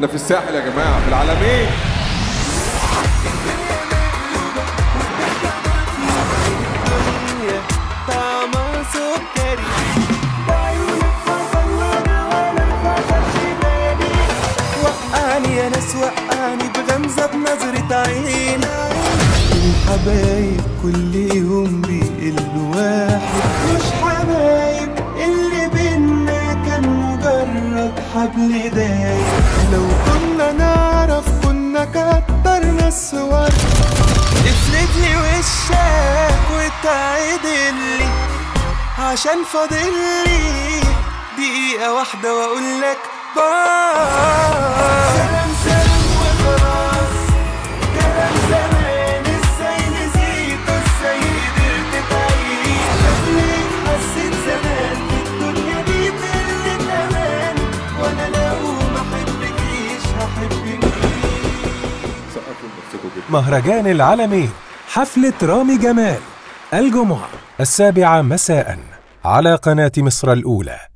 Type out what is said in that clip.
احنا في الساحل يا جماعه في العالمين طعمها سكري وقعني يا ناس وقعني بغمزة بنظرة عين الحبايب كل يوم بيقلوا واحد مش حبايب اللي بينا كان مجرد حبل دايب لو كنا نعرف كنا كترنا الصور افرد لي وشك وتعدلي عشان فاضلي دقيقة واحدة واقول لك باي سلام سلام وخلاص كلام زمان ازاي نسيته ازاي قدرت تعيش خليك حسيت زمان في الدنيا دي بقلة امان وانا لو ما حبكيش هحب مين سقفوا لنفسكم كده مهرجان العالمين حفلة رامي جمال الجمعة السابعة مساء على قناة مصر الأولى